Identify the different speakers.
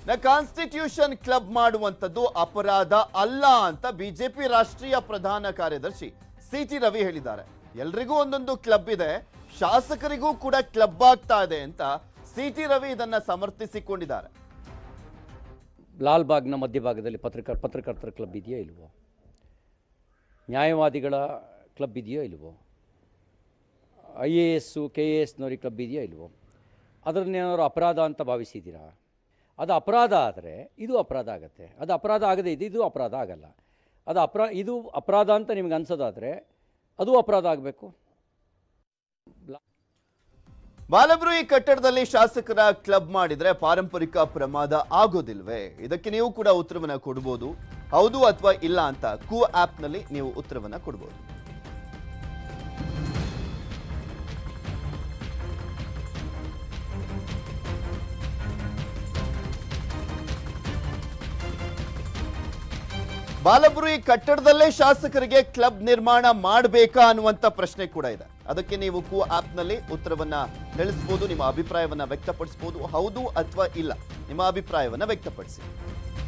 Speaker 1: ನ constitution club ಮಾಡುವಂತದ್ದು ಅಪರಾಧ ಅಲ್ಲ ಅಂತ ಬಿಜೆಪಿ ರಾಷ್ಟ್ರೀಯ ಪ್ರಧಾನ ಕಾರ್ಯದರ್ಶಿ ಸಿ ಟಿ ರವಿ ಹೇಳಿದ್ದಾರೆ ಎಲ್ರಿಗೂ ಒಂದೊಂದು ಕ್ಲಬ್ ಇದೆ ಶಾಸಕರಿಗೂ ಕೂಡ ಕ್ಲಬ್ ಆಗ್ತಾ ಇದೆ ಅಂತ ಸಿ ಟಿ ರವಿ ಇದನ್ನ ಸಮರ್ಥಿಸಿಕೊಂಡಿದ್ದಾರೆ
Speaker 2: ಲಾಲ್ಬಾಗ್ನ ಮಧ್ಯಭಾಗದಲ್ಲಿ ಪತ್ರಕ ಪತ್ರಕರ್ತರ ಕ್ಲಬ್ ಇದೆಯೋ ಇಲ್ವೋ ನ್ಯಾಯವಾದಿಗಳ ಕ್ಲಬ್ ಇದೆಯೋ ಇಲ್ವೋ I A S K A ಎಸ್ನವ್ರಿಗೆ ಕ್ಲಬ್ ಇದೆಯೋ ಇಲ್ವೋ ಅದನ್ನೇನಾದ್ರು ಅಪರಾಧ ಅಂತ ಭಾವಿಸಿದ್ದೀರಾ ಅದು ಅಪರಾಧ ಆದರೆ ಇದು ಅಪರಾಧ ಆಗುತ್ತೆ ಅದು ಅಪರಾಧ ಆಗದೇ ಇದೆ ಇದು ಅಪರಾಧ ಆಗಲ್ಲ ಅದು ಅಪರಾ ಇದು ಅಪರಾಧ ಅಂತ ನಿಮ್ಗೆ ಅನ್ಸೋದಾದರೆ ಅದು ಅಪರಾಧ ಆಗಬೇಕು
Speaker 1: ಬಾಲಬ್ರು ಈ ಕಟ್ಟಡದಲ್ಲಿ ಶಾಸಕರ ಕ್ಲಬ್ ಮಾಡಿದ್ರೆ ಪಾರಂಪರಿಕ ಪ್ರಮಾದ ಆಗೋದಿಲ್ವೇ ಇದಕ್ಕೆ ನೀವು ಕೂಡ ಉತ್ತರವನ್ನ ಕೊಡ್ಬೋದು ಹೌದು ಅಥವಾ ಇಲ್ಲ ಅಂತ ಕೂ ನಲ್ಲಿ ನೀವು ಉತ್ತರವನ್ನ ಕೊಡ್ಬೋದು ಬಾಲಬ್ರು ಈ ಕಟ್ಟಡದಲ್ಲೇ ಶಾಸಕರಿಗೆ ಕ್ಲಬ್ ನಿರ್ಮಾಣ ಮಾಡಬೇಕಾ ಅನ್ನುವಂತ ಪ್ರಶ್ನೆ ಕೂಡ ಇದೆ ಅದಕ್ಕೆ ನೀವು ಕು ನಲ್ಲಿ ಉತ್ತರವನ್ನ ತಿಳಿಸಬಹುದು ನಿಮ್ಮ ಅಭಿಪ್ರಾಯವನ್ನ ವ್ಯಕ್ತಪಡಿಸಬಹುದು ಹೌದು ಅಥವಾ ಇಲ್ಲ ನಿಮ್ಮ ಅಭಿಪ್ರಾಯವನ್ನ ವ್ಯಕ್ತಪಡಿಸಿ